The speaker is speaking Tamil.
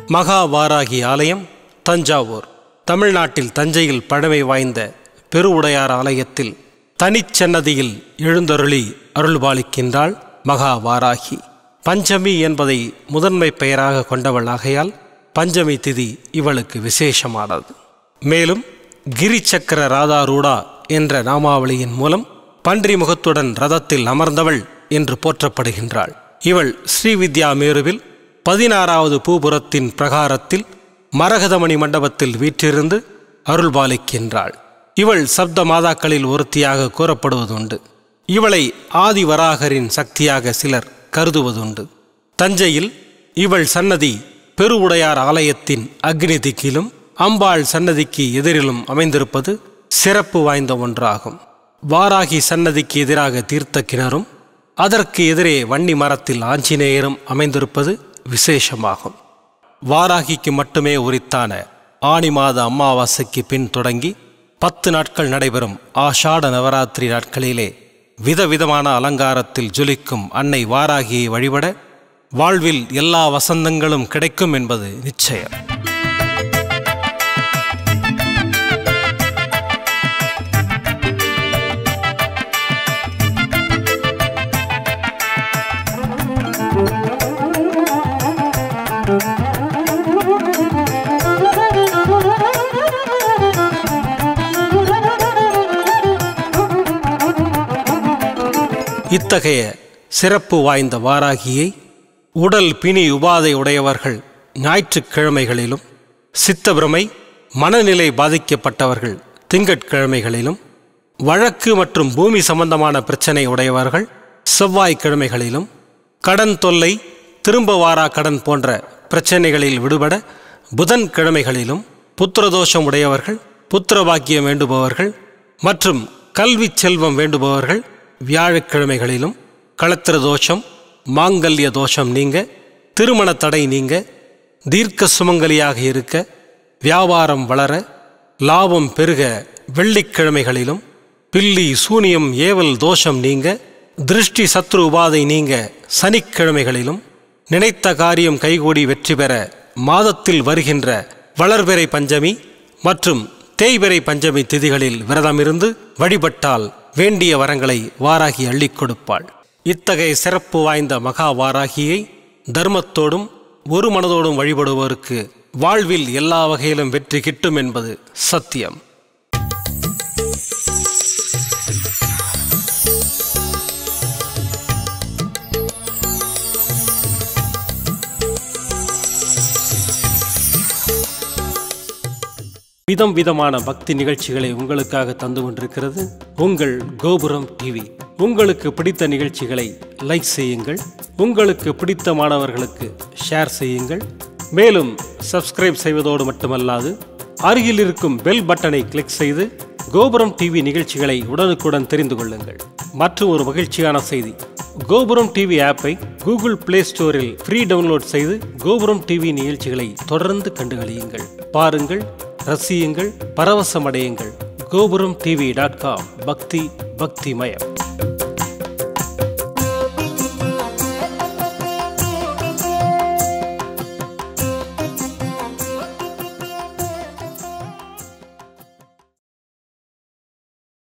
மகா வாராகி ஆலயம் தஞ்சாவூர் தமிழ்நாட்டில் தஞ்சையில் பழமை வாய்ந்த பெருவுடையார் ஆலயத்தில் தனிச்சன்னதியில் எழுந்தருளி அருள்பாலிக்கின்றாள் மகா வாராகி பஞ்சமி என்பதை முதன்மை பெயராக கொண்டவள் ஆகையால் பஞ்சமி திதி இவளுக்கு விசேஷமானது மேலும் கிரிச்சக்கர ராதாரூடா என்ற நாமாவளியின் மூலம் பன்றி முகத்துடன் ரதத்தில் அமர்ந்தவள் என்று போற்றப்படுகின்றாள் இவள் ஸ்ரீவித்யா மேருவில் பதினாறாவது பூபுரத்தின் பிரகாரத்தில் மரகதமணி மண்டபத்தில் வீற்றிருந்து அருள்பாலிக்கின்றாள் இவள் சப்த மாதாக்களில் ஒருத்தியாக கூறப்படுவதுண்டு இவளை ஆதிவராகரின் சக்தியாக சிலர் கருதுவதுண்டு தஞ்சையில் இவள் சன்னதி பெருவுடையார் ஆலயத்தின் அக்னி திக்கிலும் அம்பாள் சன்னதிக்கு எதிரிலும் அமைந்திருப்பது சிறப்பு வாய்ந்த ஒன்றாகும் வாராகி சன்னதிக்கு எதிராக தீர்த்த கிணறும் அதற்கு எதிரே வன்னி மரத்தில் ஆஞ்சநேயரும் அமைந்திருப்பது விசேஷமாகும் வாராகிக்கு மட்டுமே உரித்தான ஆணி மாத அமாவாசைக்கு பின் தொடங்கி பத்து நாட்கள் நடைபெறும் ஆஷாட நவராத்திரி நாட்களிலே விதவிதமான அலங்காரத்தில் ஜொலிக்கும் அன்னை வாராகியை வழிபட வாழ்வில் எல்லா வசந்தங்களும் கிடைக்கும் என்பது நிச்சயம் இத்தகைய சிறப்பு வாய்ந்த வாராகியை உடல் பிணி உபாதை உடையவர்கள் ஞாயிற்றுக்கிழமைகளிலும் சித்தபிரமை மனநிலை பாதிக்கப்பட்டவர்கள் திங்கட்கிழமைகளிலும் வழக்கு மற்றும் பூமி சம்பந்தமான பிரச்சனை உடையவர்கள் செவ்வாய்க்கிழமைகளிலும் கடன் தொல்லை திரும்ப வாரா கடன் போன்ற பிரச்சனைகளில் விடுபட புதன் கிழமைகளிலும் புத்திரதோஷம் உடையவர்கள் புத்திர பாக்கியம் வேண்டுபவர்கள் மற்றும் கல்வி செல்வம் வேண்டுபவர்கள் வியாழக்கிழமைகளிலும் களத்திர தோஷம் மாங்கல்ய தோஷம் நீங்க திருமண தடை நீங்க தீர்க்க சுமங்கலியாக இருக்க வியாபாரம் வளர லாபம் பெருக வெள்ளிக்கிழமைகளிலும் பில்லி சூனியம் ஏவல் தோஷம் நீங்க திருஷ்டி சத்ரு உபாதை நீங்க சனிக்கிழமைகளிலும் நினைத்த காரியம் கைகூடி வெற்றி பெற மாதத்தில் வருகின்ற வளர்பிறை பஞ்சமி மற்றும் தேய்பிறை பஞ்சமி திதிகளில் விரதமிருந்து வழிபட்டால் வேண்டிய வரங்களை வாராகி அள்ளிக் கொடுப்பாள் இத்தகைய சிறப்பு வாய்ந்த மகா வாராகியை தர்மத்தோடும் ஒரு மனதோடும் வழிபடுவோருக்கு வாழ்வில் எல்லா வகையிலும் வெற்றி கிட்டும் என்பது சத்தியம் விதம் விதமான பக்தி நிகழ்ச்சிகளை உங்களுக்காக தந்து கொண்டிருக்கிறது உங்கள் கோபுரம் டிவி உங்களுக்கு பிடித்த நிகழ்ச்சிகளை லைக் செய்யுங்கள் உங்களுக்கு பிடித்த மாணவர்களுக்கு ஷேர் செய்யுங்கள் மேலும் சப்ஸ்கிரைப் செய்வதோடு மட்டுமல்லாது அருகில் இருக்கும் பெல் பட்டனை கிளிக் செய்து கோபுரம் டிவி நிகழ்ச்சிகளை உடனுக்குடன் தெரிந்து கொள்ளுங்கள் மற்றும் ஒரு மகிழ்ச்சியான செய்தி கோபுரம் டிவி ஆப்பை கூகுள் பிளே ஸ்டோரில் ஃப்ரீ டவுன்லோட் செய்து கோபுரம் டிவி நிகழ்ச்சிகளை தொடர்ந்து கண்டுகளியுங்கள் பாருங்கள் ரசியுங்கள் பரவசமடையுங்கள் கோபுரம் டிவி டாட் காம் பக்தி பக்திமயம்